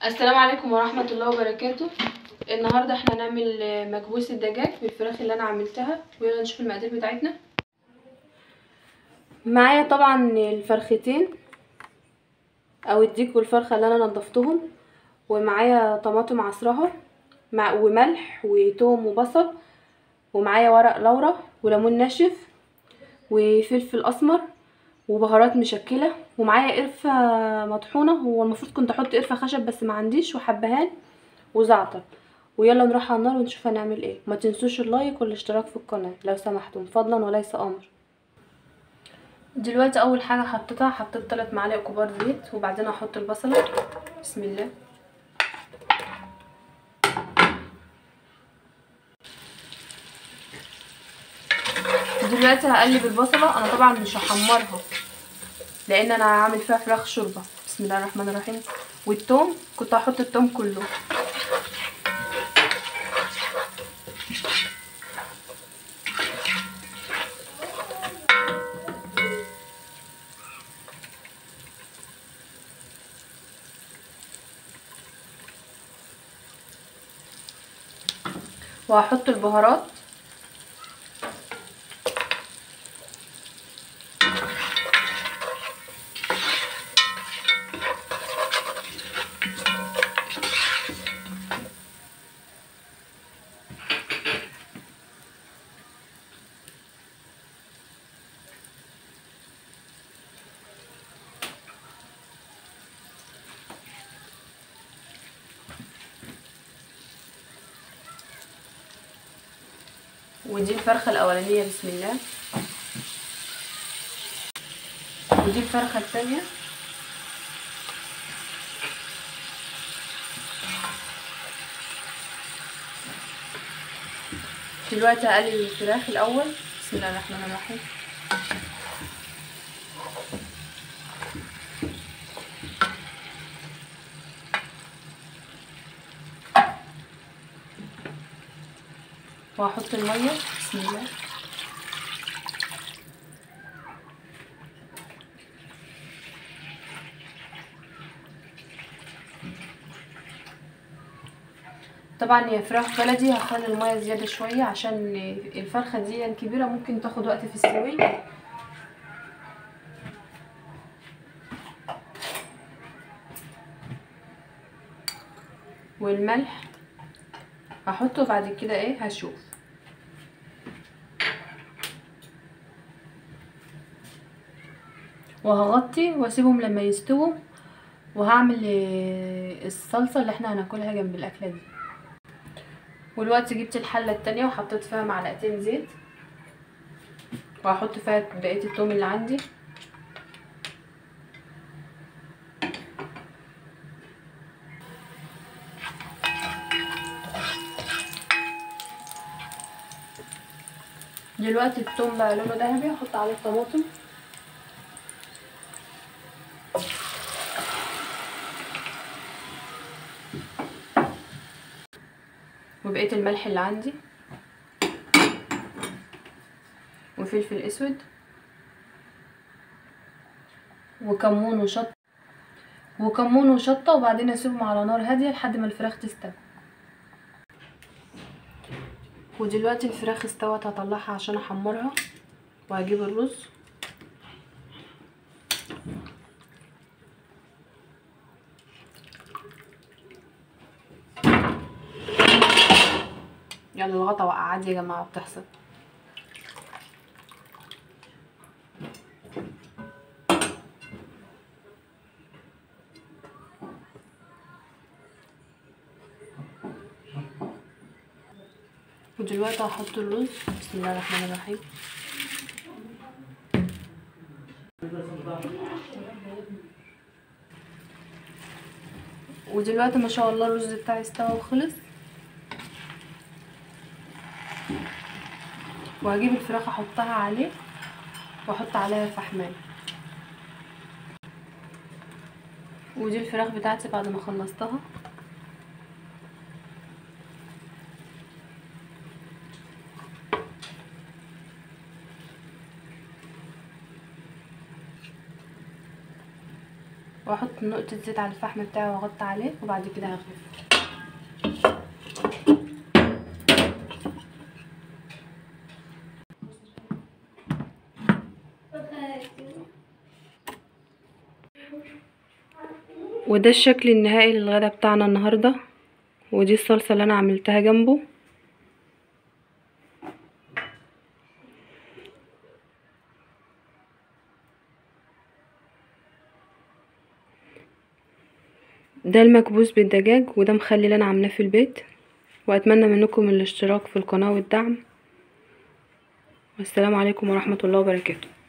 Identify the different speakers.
Speaker 1: السلام عليكم ورحمة الله وبركاته النهاردة احنا هنعمل مكبوس الدجاج بالفراخ اللي انا عملتها ويلا نشوف المقادير بتاعتنا معايا طبعا الفرختين او الديك والفرخة اللي انا نضفتهم ومعايا طماطم عصرها مع وملح وتوم وبصل ومعايا ورق لورا وليمون ناشف وفلفل اسمر وبهارات مشكله ومعايا قرفه مطحونه هو المفروض كنت احط قرفه خشب بس ما عنديش وحبهان وزعتر ويلا نروح على النار ونشوف هنعمل ايه ما تنسوش اللايك والاشتراك في القناه لو سمحتم فضلا وليس امر دلوقتي اول حاجه حطيتها حطيت 3 معالق كبار زيت وبعدين احط البصله بسم الله دلوقتي هقلب البصله انا طبعا مش هحمرها لان انا هعمل فيها فراخ شوربه بسم الله الرحمن الرحيم والثوم كنت هحط الثوم كله وهحط البهارات ودي الفرخة الأولانية بسم الله ودي الفرخة التانية دلوقتي هقلب الفراخ الأول بسم الله الرحمن الرحيم وهحط الميه بسم الله طبعا هي فراخ بلدي هخلي الميه زياده شويه عشان الفرخه دي الكبيره ممكن تاخد وقت في السوي والملح هحطه بعد كده ايه هشوف وهغطي واسيبهم لما يستووا وهعمل الصلصه اللي احنا هناكلها جنب الاكله دي والوقت جبت الحله التانية وحطيت فيها معلقتين زيت وهحط فيها بقيه التوم اللي عندي دلوقتي التوم بقى لونه ذهبي هحط عليه الطماطم وبقيه الملح اللي عندي وفلفل اسود وكمون وشطه وكمون وشطه وبعدين اسيبهم على نار هاديه لحد ما الفراخ تستوي ودلوقتي الفراخ استوت هطلعها عشان احمرها وهجيب الرز يلا الغطا وقع عادي يا جماعه بتحصل ودلوقتي هحط الرز بسم الله الرحمن الرحيم ودلوقتي ما شاء الله الرز بتاعي استوى وخلص وهجيب الفراخ احطها عليه واحط عليها الفحمان ودي الفراخ بتاعتي بعد ما خلصتها واحط نقطة زيت على الفحم بتاعي واغطي عليه وبعد كده هغرف وده الشكل النهائي للغدا بتاعنا النهاردة ودي الصلصة اللي انا عملتها جنبه ده المكبوس بالدجاج وده مخلي اللي انا عاملاه في البيت واتمنى منكم الاشتراك في القناة والدعم والسلام عليكم ورحمة الله وبركاته